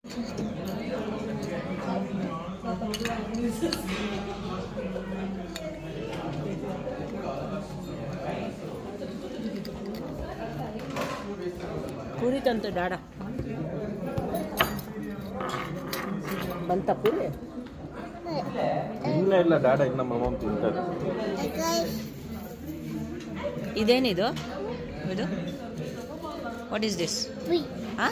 ಪೂರಿ ತಂತು ಡಾಡ ಬಂತ ಪೂರಿ ಇಲ್ಲ ಇಲ್ಲ ಡ್ಯಾಡ ಇನ್ನ ಮಮ್ಮ ತಿಂತಾರೆ ಇದೇನಿದು ಇದು ವಾಟ್ ಈಸ್ ದಿಸ್ ಹಾ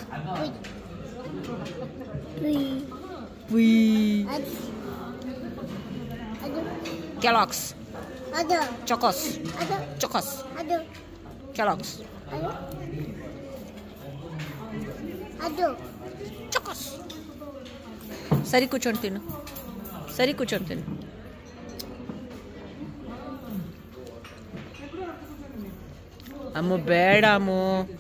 ಕೆಲಾಕ್ಸ್ ಅದು ಚೊಕೋಸ್ ಅದು ಚೊಕೋಸ್ ಅದು ಕೆಲಾಕ್ಸ್ ಅದು ಅದು ಚೊಕೋಸ್ ಸರಿ ಕೂತ್ಕೊಂಡು ತಿನ್ನು ಸರಿ ಕೂತ್ಕೊಂಡು ತಿನ್ನು ಅಮ್ಮು ಬೇಡ ಅಮ್ಮು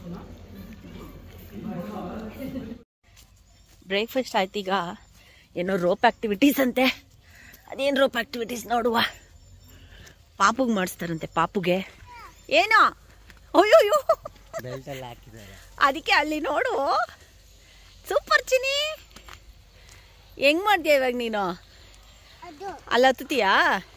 ಬ್ರೇಕ್ಫಾಸ್ಟ್ ಆಯ್ತೀಗ ಏನೋ ರೋಪ್ ಆಕ್ಟಿವಿಟೀಸ್ ಅಂತೆ ಅದೇನು ರೋಪ್ ಆಕ್ಟಿವಿಟೀಸ್ ನೋಡುವ ಪಾಪುಗೆ ಮಾಡಿಸ್ತಾರಂತೆ ಪಾಪುಗೆ ಏನೋ ಅಯ್ಯೋಯ್ಯೋ ಬೆಲ್ಟಲ್ಲಿ ಹಾಕಿದ್ದಾರೆ ಅದಕ್ಕೆ ಅಲ್ಲಿ ನೋಡು ಸೂಪರ್ ಚಿನಿ ಹೆಂಗ್ ಮಾಡ್ತೀಯ ಇವಾಗ ನೀನು ಅದು ಅಲ್ಲ ಹತ್ತುತ್ತೀಯಾ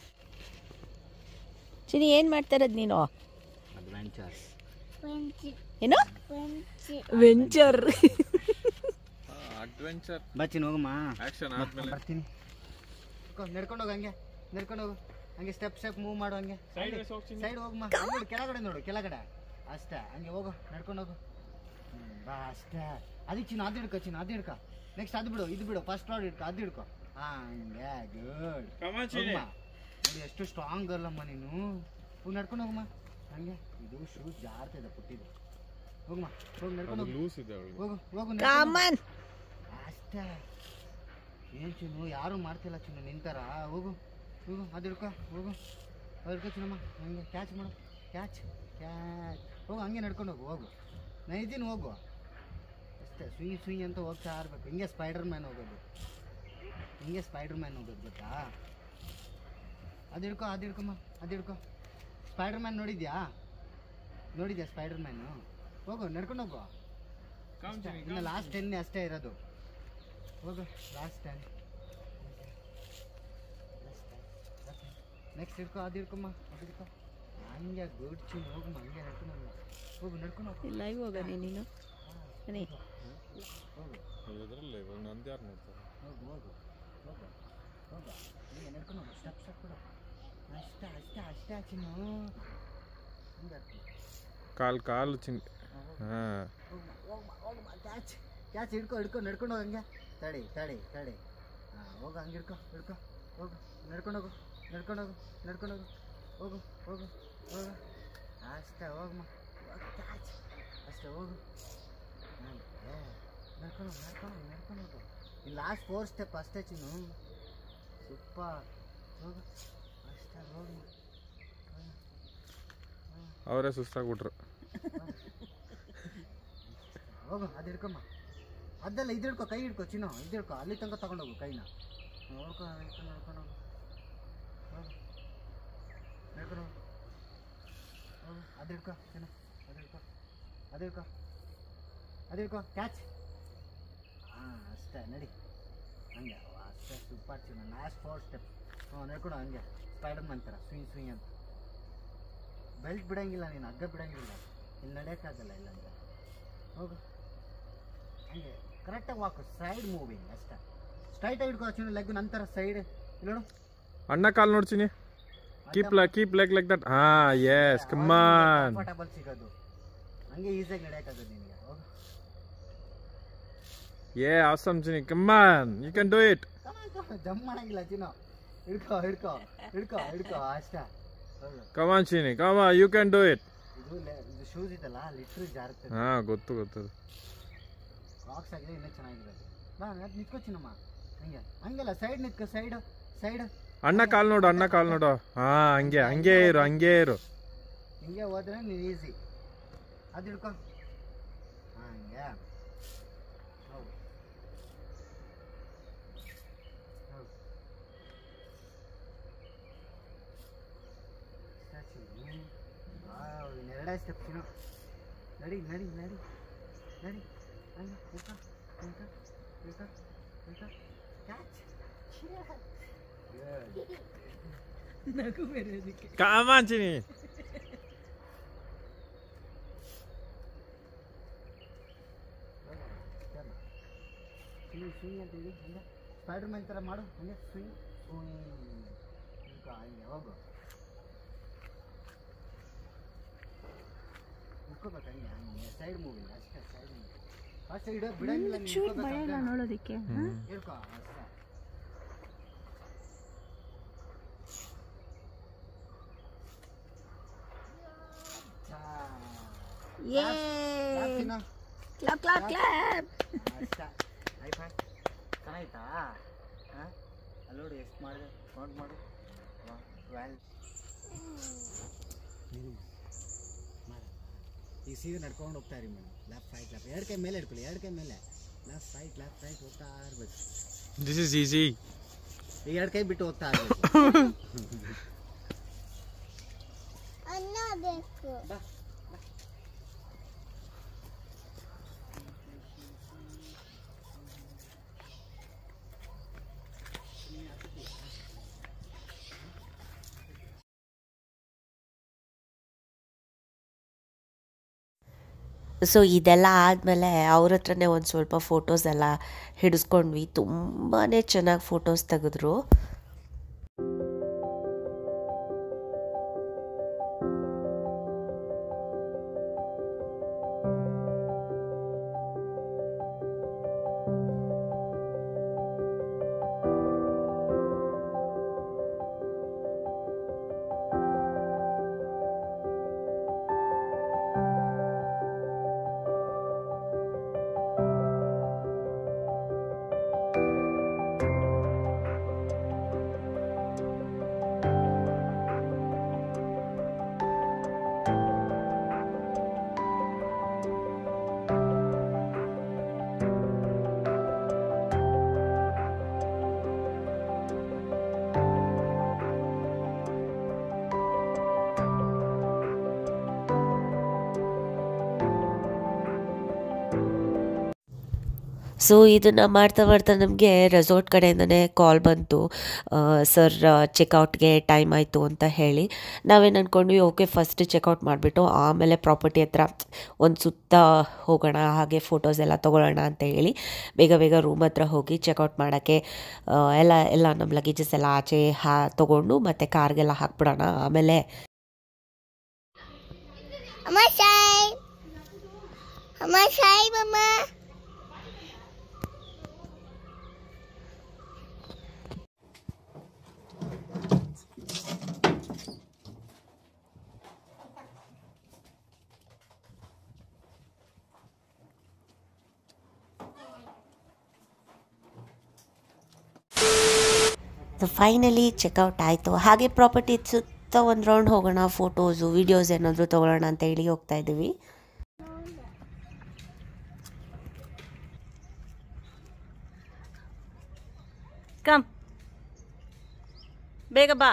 ಚಿನಿ ಏನ್ ಮಾಡ್ತಾ ಇರೋದು ನೀನು ಅಡ್ವೆಂಚರ್ಸ್ ವೆಂಚಿ ಏನು ವೆಂಚಿ ವೆಂಚರ್ ಅಡ್ವೆಂಚರ್ ಬಚ್ಚಿನ ಹೋಗಮ್ಮ ಆಕ್ಷನ್ ಮತ್ತ್ ಆದ್ಮೇಲೆ ಬರ್ತೀನಿ ನಡ್ಕೊಂಡು ಹೋಗು ಹಂಗೆ ನಡ್ಕೊಂಡು ಹೋಗು ಹಂಗೆ ಸ್ಟೆಪ್ ಸ್ಟೆಪ್ ಮೂವ್ ಮಾಡು ಹಂಗೆ ಸೈಡ್ ಹೋಗಮ್ಮ ನೋಡು ಕೆಳಗಡೆ ನೋಡು ಕೆಳಗಡೆ ಅಷ್ಟೇ ಹಂಗೆ ಹೋಗು ನಡ್ಕೊಂಡು ಹೋಗು ಹ್ಮ್, ಬಾ ಅಷ್ಟೇ ಅದಕ್ಕೆ ಚಿನ್ನ ಅದು ಹಿಡ್ಕೊ ಚಿನ್ನ ಅದು ಹಿಡ್ಕೊ ನೆಕ್ಸ್ಟ್ ಅದು ಬಿಡು ಇದು ಬಿಡು ಫಸ್ಟ್ ರಾಡ್ ಹಿಡ್ಕೊ ಅದು ಹಿಡ್ಕೊ ಹಂಗೆ ಗುಡ್ ಹೋಗಮ್ಮ ನೋಡಿ ಎಷ್ಟು ಸ್ಟ್ರಾಂಗ್ ಅಲ್ಲಮ್ಮ ನೀನು ಹೋಗಿ ನಡ್ಕೊಂಡು ಹೋಗಮ್ಮ ಹಂಗೆ ಇದು ಶೂಸ್ ಜಾರ್ತಿದೆ ಪುಟ್ಟಿದ್ದು ಹೋಗಮ್ಮ ಹೋಗಿ ನಡ್ಕೊಂಡು ಹೋಗು ಲೂಸ್ ಇದೆ ಅವಳಿಗೆ ಹೋಗು ಹೋಗು ನಡ್ಕೊಂಡು ಹೋಗು. ಕಾಮನ್ ಅಷ್ಟೇ ಏನು ಚಿನ್ನು ಯಾರು ಮಾಡ್ತಿಲ್ಲ ಚಿನ್ನು ನಿಂತಾರ ಹೋಗು ಹೋಗು ಅದು ಹಿಡ್ಕೊ ಹೋಗು ಅದು ಹಿಡ್ಕೊ ಚಿನ್ನಮ್ಮ ಹಂಗೆ ಕ್ಯಾಚ್ ಮಾಡು ಕ್ಯಾಚ್ ಕ್ಯಾಚ್ ಹೋಗು ಹಂಗೆ ನಡ್ಕೊಂಡು ಹೋಗು ಹೋಗು ನಾ ಇದ್ದೀನಿ ಹೋಗು ಅಷ್ಟೇ ಸುಯಿ ಸುಯಿ ಅಂತ ಹೋಗ್ತಾ ಇರ್ಬೇಕು ಹಿಂಗೆ ಸ್ಪೈಡರ್ ಮ್ಯಾನ್ ಹೋಗೋದು ಹಿಂಗೆ ಸ್ಪೈಡರ್ ಮ್ಯಾನ್ ಹೋಗೋದು ಗೊತ್ತಾ ಅದು ಹಿಡ್ಕೊ ಅದು ಹಿಡ್ಕೊಮ್ಮ ಅದು ಹಿಡ್ಕೊ ಸ್ಪೈಡರ್ ಮ್ಯಾನ್ ನೋಡಿದ್ಯಾ ನೋಡಿದ್ಯಾ ಸ್ಪೈಡರ್ ಮ್ಯಾನು ಹೋಗು ನಡ್ಕೊಂಡು ಹೋಗು ಅಷ್ಟೇ. ಇನ್ನು ಲಾಸ್ಟ್ ಟೆನ್ ಅಷ್ಟೇ ಇರೋದು ಹೋಗು ಲಾಸ್ಟ್ ಟೆನ್ ನೆಕ್ಸ್ಟ್ ಹಿಡ್ಕೊ ಅದು ಹಿಡ್ಕೊಮ್ಮ ಅದು ಹಿಡ್ಕೊ ಹಂಗೆ ಗುಡ್ ಚಿನ್ ಹೋಗಮ್ಮ ಹಂಗೆ ನಡ್ಕೊಂಡು ಹೋಗು ಹೋಗು ನಡ್ಕೊಂಡು ಹೋಗು ಲೈವ್ ಹೋಗನೆ ನೀನು ಬನ್ನಿ. ಹೋಗು ಇದ್ರಲ್ಲ ಇವಾಗ ನಂದು ಯಾರು ನೋಡ್ತಾರೆ ಹೋಗು ಹೋಗು ಹೋಗು ಹೋಗು ಹಂಗೆ ನಡ್ಕೊಂಡು ಹೋಗು ಸ್ಟೆಪ್ ಸ್ಟೆಪ್ ಕೊಡು ಅಷ್ಟೇ ಅಷ್ಟೇ ಅಷ್ಟೇ ಚಿನ್ನು ಹಂಗೆ ಕಾಲ್ ಕಾಲು ಚಿನ್ ಹಾ ಹೋಗ್ಮ ಹೋಗ್ಮ ಹೋಗ್ಮ ಕ್ಯಾಚ್ ಕ್ಯಾಚ್ ಹಿಡ್ಕೊ ಹಿಡ್ಕೊ ನಡ್ಕೊಂಡು ಹೋಗು ಹಂಗೆ ತಡಿ ತಡಿ ತಡಿ ಹಾಂ ಹೋಗು ಹಂಗೆ ಹಿಡ್ಕೊ ಹಿಡ್ಕೊ ಹೋಗು ನಡ್ಕೊಂಡು ಹೋಗು ನಡ್ಕೊಂಡು ಹೋಗು ನಡ್ಕೊಂಡು ಹೋಗು ಹೋಗು ಹೋಗು ಹೋಗು ಅಷ್ಟೇ ಹೋಗಮ್ಮ ಕ್ಯಾಚ್ ಅಷ್ಟೇ ಹೋಗು ಹಂಗೆ ನಡ್ಕೊಂಡು ಹೋಗು ನಡ್ಕೊಂಡು ಹೋಗು ನಡ್ಕೊಂಡು ಹೋಗು ಈ ಲಾಸ್ಟ್ ಫೋರ್ ಸ್ಟೆಪ್ ಅಷ್ಟೇ ಚಿನ್ನು ಸೂಪರ್ ಹೋಗು ಅಷ್ಟೇ ಹೋಗು ಅವರೇ ಸುಸ್ತಾಗ್ಬಿಟ್ರು ಹೋಗು ಅದು ಹಿಡ್ಕೊಮ್ಮ ಅದೆಲ್ಲ ಇದು ಹಿಡ್ಕೊ ಕೈ ಹಿಡ್ಕೊ ಚಿನ್ನು ಇದು ಹಿಡ್ಕೊ ಅಲ್ಲಿ ತನಕ ತಗೊಂಡೋಗು ಕೈನ ನೋಡ್ಕೊ ನಡ್ಕೊಂಡು ನಡ್ಕೊಂಡು ಹೋಗು ಹೋಗು ನಡ್ಕೊಂಡು ಹೋಗು ಹೋಗು ಅದು ಹಿಡ್ಕೊ ಚಿನ್ನು ಅದು ಹಿಡ್ಕೊ ಅದು ಹಿಡ್ಕೊ ಅದು ಹಿಡ್ಕೊ ಕ್ಯಾಚ್ ಹಾಂ ಅಷ್ಟೇ ನಡಿ ಹಂಗೆ ಅಷ್ಟೇ super Chinnu last four step ಹ್ಞೂ ನಡ್ಕೊಂಡು ಹಂಗೆ ಸ್ಪೈಡರ್ ಮ್ಯಾನ್ ಥರ ಸ್ವಿಂಗ್ ಸ್ವಿಂಗ್ ಅಂತ ಬೆಲ್ಟ್ ಬಿಡಂಗಿಲ್ಲ ನೀನು ಹಗ್ಗ ಬಿಡಂಗಿಲ್ಲ ಇಲ್ಲಿ ನಡೆಯೋಕ್ಕಾಗಲ್ಲ ಇಲ್ಲಾಂದ್ರೆ ಹೋಗು ಹಂಗೆ ಕರೆಕ್ಟಾಗಿ ವಾಕು ಸೈಡ್ ಮೂವಿಂಗ್ ಅಷ್ಟೇ ಸ್ಟ್ರೈಟಾಗಿ ಹಿಡ್ಕೊ ಚಿನ್ನ ಲೆಗ್ ನಂತರ ಸೈಡ್ ನೋಡು ಅಣ್ಣ ಕಾಲ್ ನೋಡ್ತೀನಿ ಕೀಪ್ ಲ ಕೀಪ್ ಲೆಗ್ ಲೈಕ್ ದಟ್ ಹಾ ಎಸ್ ಕಮಾನ್ ಕಂಫರ್ಟಬಲ್ ಸಿಗೋದು ಹಂಗೆ ಈಸಿಯಾಗಿ ನಡೆಯೋಕ್ಕಾಗೋದು ನಿನಗೆ ಹೋಗು ಏ awesome Chini come on you can do it jump ಮಾಡಂಗಿಲ್ಲ ಚಿನ್ನು ಹಿಡ್ಕೊ ಹಿಡ್ಕೊ ಹಿಡ್ಕೊ ಹಿಡ್ಕೊ ಅಷ್ಟೇ ಹೋಗು come on Chini come on you can do it ಇದು ಲೆ- ಇದು ಶೂಸ್ ಇದಲ್ಲ ಲಿಟ್ರ್ ಜಾರುತ್ತೆ ಹಾ ಗೊತ್ತು ಗೊತ್ತು ಕ್ರಾಕ್ಸ್ ಆಗಿದೆ ಇನ್ನೂ ಚೆನ್ನಾಗಿರೋದು ಬಾ ಅದು ನಿತ್ಕೋ ಚಿನ್ನಮ್ಮ ಹಂಗೆ ಹಂಗೆಲ್ಲ ಸೈಡ್ ನಿತ್ಕೋ ಸೈಡ್ ಸೈಡ್ ಅಣ್ಣ ಕಾಲ್ ನೋಡು ಅಣ್ಣ ಕಾಲ್ ನೋಡು ಹಾ ಹಂಗೆ ಹಂಗೆ ಇರು ಹಂಗೆ ಇರು ಹಿಂಗೆ ಹೋದ್ರೆ ನೀನು ಈಸಿ ಅದು ಹಿಡ್ಕೊ ಹಂಗೆ ಹೌದು ಹೌದು ಎರಡೇ ಸ್ಟೆಪ್ ಚಿನ್ನು ನಡಿ ನಡಿ ನಡಿ ನಡಿ ಹಂಗೆ ಹಿಡ್ಕೊ ಹಿಡ್ಕೊ Filter, filter, catch. Good. ನಗು ಬೇರೆ ಅದಕ್ಕೆ Come on, Chini swing swing ಅಂತ ಹೇಳಿ ಹಂಗೆ ಸ್ಪೈಡರ್ ಮ್ಯಾನ್ ಥರ ಮಾಡು ಹಂಗೆ ಸ್ವಿಂಗ್ ಸ್ವಿಂಗ್ ಈಗ ಹಂಗೆ ಹೋಗು ಮುಕ್ಕೋಬೇಕು ಹಂಗೆ ಹಂಗೆ ಸೈಡ್ ಮೂವಿ ಅಷ್ಟೇ ಸೈಡ್ ಮೂವಿ ಆ ಸೈಡ್ ಬಿಡಂಗಿಲ್ಲ ನೀನು ಚೂರು ಭಯ ಇಲ್ಲ ಹಿಡ್ಕೋಬೇಕು ನೋಡೋದಕ್ಕೆ ಹೇಳ್ಕೊ ಅಷ್ಟೇ ಚಾ. ಯೇ ಯಾಕ್ ತಿನ್ನೋ? ಕ್ಲಾಪ್ ಕ್ಲಾಪ್ ಕ್ಲಾಪ್ ಅಷ್ಟ ಹೈ ಫೈ ಚೆನ್ನಾಯ್ತಾ ಹಾಂ ಅಲ್ಲಿ ನೋಡಿ ಎಷ್ಟು ಮಾಡಿದೆ ಕೌಂಟ್ ಮಾಡು ಟ್ವೆಲ್ ಈ ಸೀದಾ ನಡ್ಕೊಂಡು ಹೋಗ್ತಾ ಇರಿ ಮೇಡಮ್ ಲೆಫ್ಟ್ ರೈಟ್ ಲೆಫ್ಟ್ ಎರಡು ಕೈ ಮೇಲೆ ಇಟ್ಕೊಳ್ಳಿ ಎರಡು ಕೈ ಮೇಲೆ ಲೆಫ್ಟ್ ರೈಟ್ ಲೆಫ್ಟ್ ರೈಟ್ ಹೋಗ್ತಾ ಇರ್ಬೇಕು ದಿಸ್ ಇಸ್ ಈಸಿ ಈಗ ಎರಡು ಕೈ ಬಿಟ್ಟು ಹೋಗ್ತಾ ಇರ್ಬೇಕು ಅನ್ನ ಬೇಕು ಬಾ ಸೊ ಇದೆಲ್ಲ ಆದಮೇಲೆ ಅವ್ರ ಹತ್ರನೇ ಒಂದು ಸ್ವಲ್ಪ ಫೋಟೋಸ್ ಎಲ್ಲ ಹಿಡಿಸ್ಕೊಂಡ್ವಿ ತುಂಬಾ ಚೆನ್ನಾಗಿ ಫೋಟೋಸ್ ತೆಗೆದ್ರು ಸೊ ಇದನ್ನು ಮಾಡ್ತಾ ಮಾಡ್ತಾ ನಮಗೆ ರೆಸಾರ್ಟ್ ಕಡೆಯಿಂದನೇ ಕಾಲ್ ಬಂತು ಸರ್ ಚೆಕ್ಔಟ್ಗೆ ಟೈಮ್ ಆಯಿತು ಅಂತ ಹೇಳಿ ನಾವೇನು ಅಂದ್ಕೊಂಡ್ವಿ ಓಕೆ ಫಸ್ಟ್ ಚೆಕ್ಔಟ್ ಮಾಡಿಬಿಟ್ಟು ಆಮೇಲೆ ಪ್ರಾಪರ್ಟಿ ಹತ್ರ ಒಂದು ಸುತ್ತ ಹೋಗೋಣ ಹಾಗೆ ಫೋಟೋಸ್ ಎಲ್ಲ ತೊಗೊಳ್ಳೋಣ ಅಂತ ಹೇಳಿ ಬೇಗ ಬೇಗ ರೂಮ್ ಹತ್ರ ಹೋಗಿ ಚೆಕ್ಔಟ್ ಮಾಡೋಕ್ಕೆ ಆ, ಎಲ್ಲ ಎಲ್ಲ ನಮ್ಮ ಲಗೇಜಸ್ ಎಲ್ಲ ಆಚೆ ಹಾ ತೊಗೊಂಡು ಮತ್ತು ಕಾರ್ಗೆಲ್ಲ ಹಾಕ್ಬಿಡೋಣ ಆಮೇಲೆ ಅಮ್ಮ ಸಾಯ್ ಅಮ್ಮ ಸಾಯ್ ಮಮ್ಮ ಸೊ ಫೈನಲಿ ಚೆಕ್ಔಟ್ ಆಯಿತು ಹಾಗೆ ಪ್ರಾಪರ್ಟಿ ಸುತ್ತ ಒಂದು ರೌಂಡ್ ಹೋಗೋಣ ಫೋಟೋಸು ವೀಡಿಯೋಸ್ ಏನಾದರೂ ತೊಗೊಳ್ಳೋಣ ಅಂತ ಹೇಳಿ ಹೋಗ್ತಾ ಇದ್ದೀವಿ ಕಮ್ ಬೇಗ ಬಾ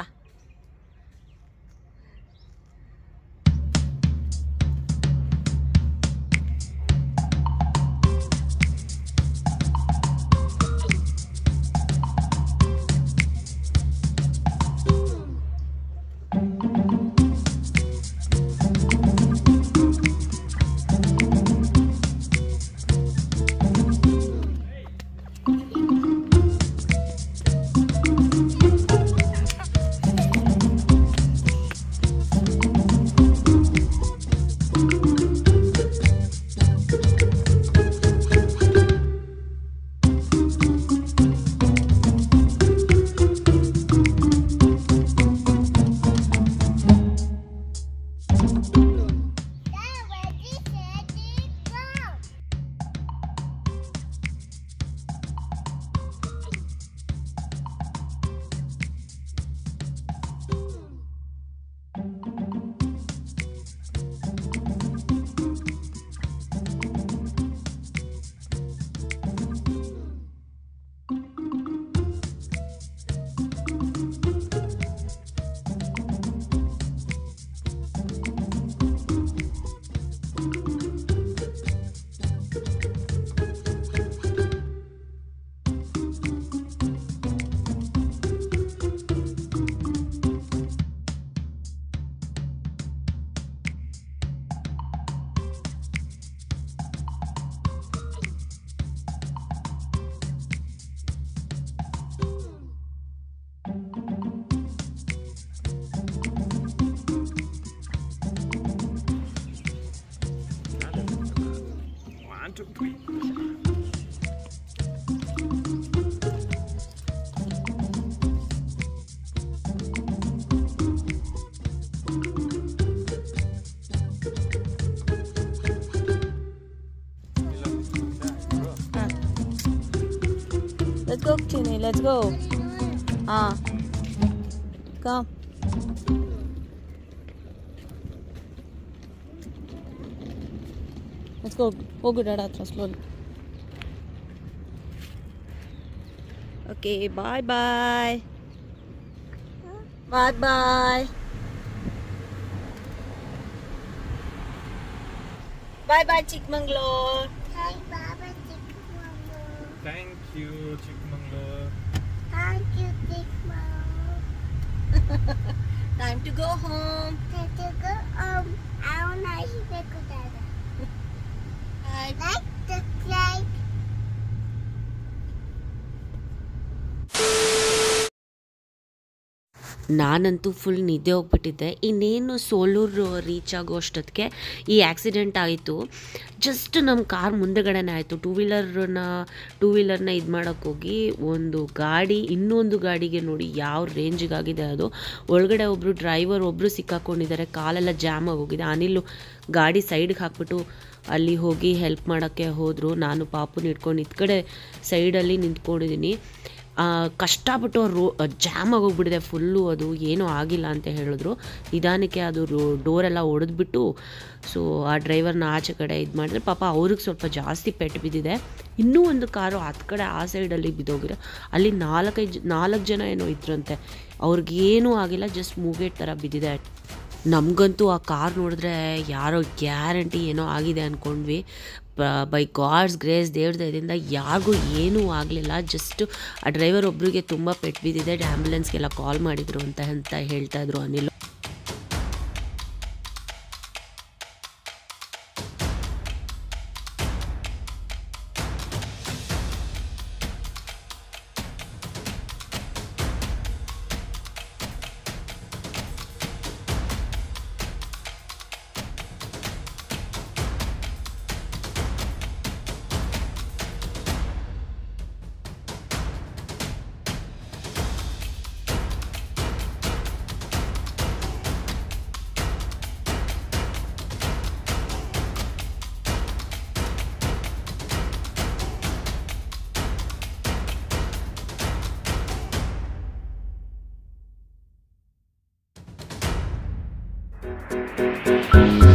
Let's go, Chini. Let's go. Ah. Come. Let's go. ಹೋಗು ಡಾಡ ಹತ್ರ slowly okay bye bye bye bye bye bye Chikmagalur Hi, Baba Chickmango. Thank you Chikmagalur Thank you, Chickmango. Time to go home Time to go home. I want to eat the cookie. Like the like. ನಾನಂತೂ full ನಿದ್ದೆ ಹೋಗ್ಬಿಟ್ಟಿದ್ದೆ ಇನ್ನೇನು Soluru reach ಆಗೋ ಅಷ್ಟೊತ್ತಿಗೆ ಈ accident ಆಯಿತು just ನಮ್ಮ car ಮುಂದೆಗಡೆನೇ ಆಯಿತು ಟೂ ವೀಲರ್ನ ಟೂ ವೀಲರ್ನ ಇದು ಮಾಡೋಕ್ಕೋಗಿ ಒಂದು ಗಾಡಿ ಇನ್ನೊಂದು ಗಾಡಿಗೆ ನೋಡಿ ಯಾವ ರೇಂಜಿಗಾಗಿದೆ ಅದು ಒಳಗಡೆ ಒಬ್ಬರು ಡ್ರೈವರ್ ಒಬ್ಬರು ಸಿಕ್ಕಾಕೊಂಡಿದ್ದಾರೆ ಕಾಲೆಲ್ಲ ಜಾಮ್ ಆಗೋಗಿದೆ ಅನಿಲು ಗಾಡಿ ಸೈಡ್ಗೆ ಹಾಕ್ಬಿಟ್ಟು ಅಲ್ಲಿ ಹೋಗಿ ಹೆಲ್ಪ್ ಮಾಡೋಕ್ಕೆ ಹೋದರು ನಾನು ಪಾಪುನ ಇಟ್ಕೊಂಡು ಇದ್ ಕಡೆ ಸೈಡಲ್ಲಿ ನಿಂತ್ಕೊಂಡಿದ್ದೀನಿ ಆ, ಕಷ್ಟಪಟ್ಟು ರೋ ಜಾಮ್ ಆಗೋಗ್ಬಿಟ್ಟಿದೆ ಫುಲ್ಲು ಅದು ಏನೂ ಆಗಿಲ್ಲ ಅಂತ ಹೇಳಿದ್ರು ನಿಧಾನಕ್ಕೆ ಅದು ರೋ ಡೋರೆಲ್ಲ ಒಡೆದ್ಬಿಟ್ಟು ಸೊ ಆ ಡ್ರೈವರ್ನ ಆಚೆ ಕಡೆ ಇದು ಮಾಡಿದ್ರೆ ಪಾಪ ಅವ್ರಿಗೆ ಸ್ವಲ್ಪ ಜಾಸ್ತಿ ಪೆಟ್ಟು ಬಿದ್ದಿದೆ ಇನ್ನೂ ಒಂದು ಕಾರು ಹತ್ತು ಕಡೆ ಆ ಸೈಡಲ್ಲಿ ಬಿದ್ದೋಗಿದೆ ಅಲ್ಲಿ ನಾಲ್ಕೈದು ಜ- ನಾಲ್ಕು ಜನ ಏನೋ ಇದ್ರಂತೆ ಅವ್ರಿಗೇನೂ ಆಗಿಲ್ಲ ಜಸ್ಟ್ ಮೂಗೇಟ್ ಥರ ಬಿದ್ದಿದೆ ನಮಗಂತೂ ಆ ಕಾರ್ ನೋಡಿದ್ರೆ ಯಾರೋ ಗ್ಯಾರಂಟಿ ಏನೋ ಆಗಿದೆ ಅಂದ್ಕೊಂಡ್ವಿ ಬೈ ಗಾಡ್ಸ್ ಗ್ರೇಸ್ ದೇವ್ರ ದಯದಿಂದ ಯಾರಿಗೂ ಏನೂ ಆಗಲಿಲ್ಲ ಜಸ್ಟ್ ಆ ಡ್ರೈವರ್ ಒಬ್ರಿಗೆ ತುಂಬ ಪೆಟ್ಟು ಬಿದ್ದಿದೆ ಆ್ಯಂಬುಲೆನ್ಸ್ಗೆಲ್ಲ ಕಾಲ್ ಮಾಡಿದ್ರು ಅಂತ ಅಂತ ಹೇಳ್ತಾ ಇದ್ರು ಅನಿಲ್ Thank